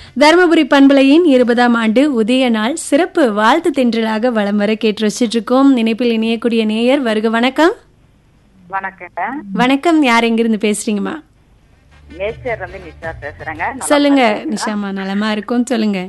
தருமபுரி பண்பலையின் இருபதாம் ஆண்டு உதய நாள் சிறப்பு வாழ்த்து தென்றலாக வலம் வர கேட்டு வச்சிட்டு இருக்கோம் நினைப்பில் இணையக்கூடிய நேயர் வருக வணக்கம் வணக்கங்க வணக்கம் யார் எங்கிருந்து பேசுறீங்கம்மா நேச்சர் வந்து நிஷா பேசுறேங்க நல்லா சொல்லுங்க இருக்கீங்களா? நிஷாமா நலமா இருக்கும் சொல்லுங்க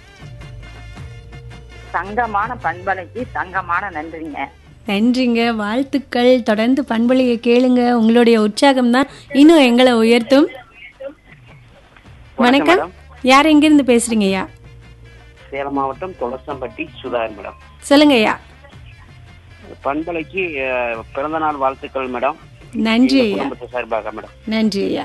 தங்கமான பண்பலைக்கு தங்கமான நன்றிங்க நன்றிங்க வாழ்த்துக்கள் தொடர்ந்து பண்பலையை கேளுங்க உங்களுடைய உற்சாகம் தான் இன்னும் எங்களை உயர்த்தும் வணக்கம் யார் எங்கிருந்து பேசுறீங்க ஐயா சேலம் மாவட்டம் துளசம்பட்டி சுதாகர் மேடம் சொல்லுங்க ஐயா பண்பலைக்கு அஹ், பிறந்த நாள் வாழ்த்துக்கள் மேடம் நன்றி எங்க ஐயா குடும்பத்து சார்பாக மேடம் நன்றி ஐயா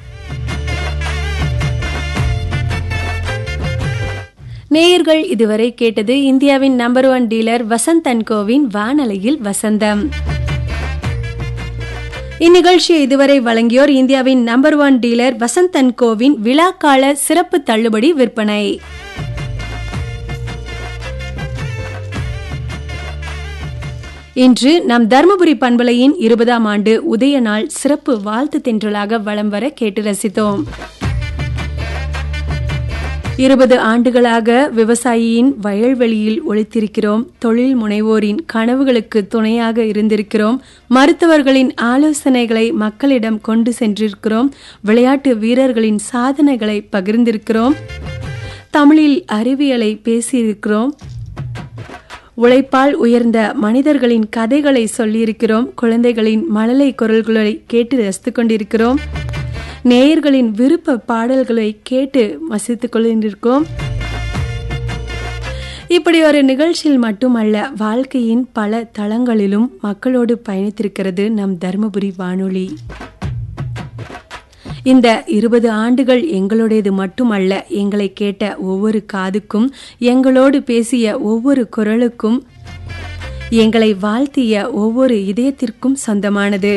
நேயர்கள் இதுவரை கேட்டது இந்தியாவின் number one dealer Vasanth and கோவின் வானலையில் வசந்தம் இந்நிகழ்ச்சியை இதுவரை வழங்கியோர் இந்தியாவின் number one dealer Vasanth and கோவின் விழாக்கால சிறப்பு தள்ளுபடி விற்பனை இன்று நம் தருமபுரி பண்பலையின் இருபதாம் ஆண்டு உதய நாள் சிறப்பு வாழ்த்து தென்றலாக வலம் வர கேட்டு ரசித்தோம் இருபது ஆண்டுகளாக விவசாயியின் வயல்வெளியில் ஒழித்திருக்கிறோம் தொழில் முனைவோரின் கனவுகளுக்கு துணையாக இருந்திருக்கிறோம் மருத்துவர்களின் ஆலோசனைகளை மக்களிடம் கொண்டு சென்றிருக்கிறோம் விளையாட்டு வீரர்களின் சாதனைகளை பகிர்ந்திருக்கிறோம் தமிழில் அறிவியலை பேசியிருக்கிறோம் உழைப்பால் உயர்ந்த மனிதர்களின் கதைகளை சொல்லியிருக்கிறோம் குழந்தைகளின் மழலை குரல்களை கேட்டு ரசித்துக் கொண்டிருக்கிறோம் நேயர்களின் விருப்ப பாடல்களை கேட்டு வசித்துக் கொண்டிருக்கிறோம் இப்படி ஒரு நிகழ்ச்சியில் மட்டுமல்ல வாழ்க்கையின் பல தளங்களிலும் மக்களோடு பயணித்திருக்கிறது நம் தருமபுரி வானொலி இந்த இருபது ஆண்டுகள் எங்களுடையது மட்டுமல்ல எங்களை கேட்ட ஒவ்வொரு காதுக்கும் எங்களோடு பேசிய ஒவ்வொரு குரலுக்கும் எங்களை வாழ்த்திய ஒவ்வொரு இதயத்திற்கும் சொந்தமானது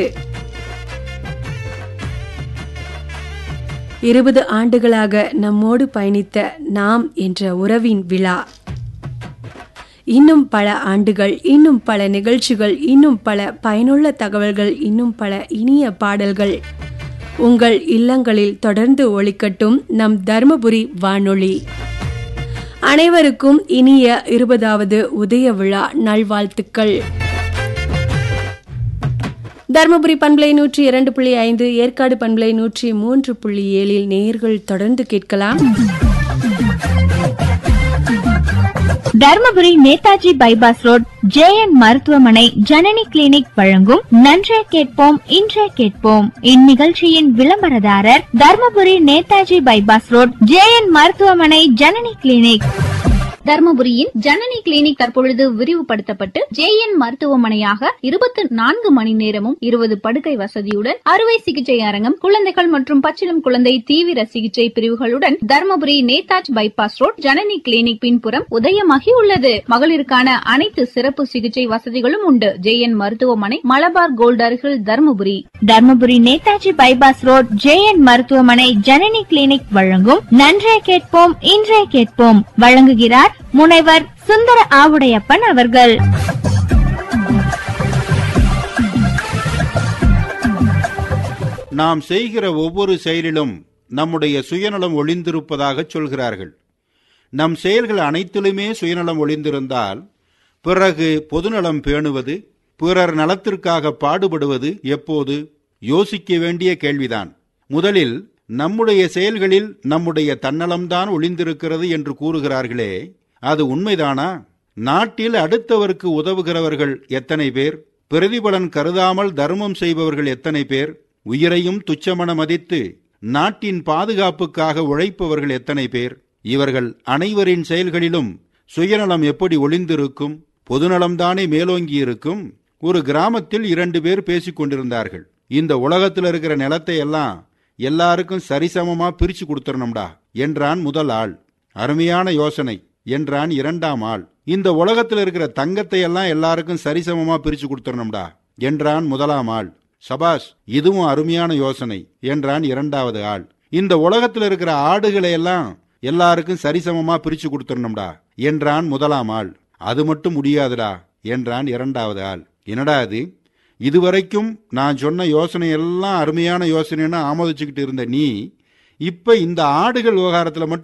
இருபது ஆண்டுகளாக நம்மோடு பயணித்த நாம் என்ற உறவின் விழா இன்னும் பல ஆண்டுகள் இன்னும் பல நிகழ்ச்சிகள் இன்னும் பல பயனுள்ள தகவல்கள் இன்னும் பல இனிய பாடல்கள் உங்கள் இல்லங்களில் தொடர்ந்து ஒழிக்கட்டும் நம் தருமபுரி வானொலி அனைவருக்கும் இனிய இருபதாவது உதய விழா நல்வாழ்த்துக்கள் தருமபுரி பண்பலை நூற்றி இரண்டு புள்ளி ஐந்து ஏற்காடு பண்பலை நூற்றி மூன்று புள்ளி ஏழில் நேயர்கள் தொடர்ந்து கேட்கலாம் Dharmapuri Netaji bypass road JN மருத்துவமனை ஜனனி கிளினிக் வழங்கும் நன்றே கேட்போம் இன்றே கேட்போம் இந்நிகழ்ச்சியின் விளம்பரதாரர் Dharmapuri Netaji bypass road JN மருத்துவமனை ஜனனி கிளினிக் தர்மபுரியின் ஜனனி கிளினிக் தற்பொழுது விரிவுபடுத்தப்பட்டு ஜேஎன் மருத்துவமனையாக இருபத்தி நான்கு மணி நேரமும் இருபது படுக்கை வசதியுடன் அறுவை சிகிச்சை அரங்கம் குழந்தைகள் மற்றும் பச்சிளம் குழந்தை தீவிர சிகிச்சை பிரிவுகளுடன் Dharmapuri Netaji bypass road Janani clinic பின்புறம் உதயமாகி உள்ளது மகளிருக்கான அனைத்து சிறப்பு சிகிச்சை வசதிகளும் உண்டு ஜேஎன் மருத்துவமனை மலபார் கோல்ட் அருகில் Dharmapuri Dharmapuri Netaji bypass road JN மருத்துவமனை ஜனனி கிளினிக் வழங்கும் நன்றே கேட்போம் இன்றே கேட்போம் வழங்குகிறார் முனைவர் சுந்தர ஆவுடையப்பன் அவர்கள் நாம் செய்கிற ஒவ்வொரு செயலிலும் நம்முடைய சுயநலம் ஒளிந்திருப்பதாக சொல்கிறார்கள் நம் செயல்கள் அனைத்திலுமே சுயநலம் ஒளிந்திருந்தால் பிறகு பொதுநலம் பேணுவது பிறர் நலத்திற்காக பாடுபடுவது எப்போது யோசிக்க வேண்டிய கேள்விதான் முதலில் நம்முடைய செயல்களில் நம்முடைய தன்னலம்தான் ஒளிந்திருக்கிறது என்று கூறுகிறார்களே அது உண்மைதானா நாட்டில் அடுத்தவருக்கு உதவுகிறவர்கள் எத்தனை பேர் பிரதிபலன் கருதாமல் தர்மம் செய்பவர்கள் எத்தனை பேர் உயிரையும் துச்சமென மதித்து நாட்டின் பாதுகாப்புக்காக உழைப்பவர்கள் எத்தனை பேர் இவர்கள் அனைவரின் செயல்களிலும் சுயநலம் எப்படி ஒளிந்திருக்கும் பொதுநலம்தானே மேலோங்கி இருக்கும் ஒரு கிராமத்தில் இரண்டு பேர் பேசிக் கொண்டிருந்தார்கள் இந்த உலகத்தில் இருக்கிற நிலத்தை எல்லாம் எல்லாருக்கும் சரிசமமா பிரிச்சு கொடுத்துடணும்டா என்றான் முதல் ஆள் அருமையான யோசனை என்றான் இரண்டாம் ஆள் இந்த உலகத்தில் இருக்கிற தங்கத்தை எல்லாம் எல்லாருக்கும் சரிசமமா பிரிச்சு கொடுத்துடணும்டா என்றான் முதலாம் ஆள் சபாஸ் இதுவும் அருமையான யோசனை என்றான் இரண்டாவது ஆள் இந்த உலகத்தில் இருக்கிற ஆடுகளை எல்லாம் எல்லாருக்கும் சரிசமமா பிரிச்சு கொடுத்துடணும்டா என்றான் முதலாம் ஆள் அது மட்டும் முடியாதுடா என்றான் இரண்டாவது ஆள் என்னடா அது இதுவரைக்கும் நான் சொன்ன யோசனை எல்லாம் அருமையான யோசனைன்னு ஆமோதிச்சுக்கிட்டு இருந்த நீ இப்ப இந்த ஆடுகள் விவகாரத்துல மட்டும்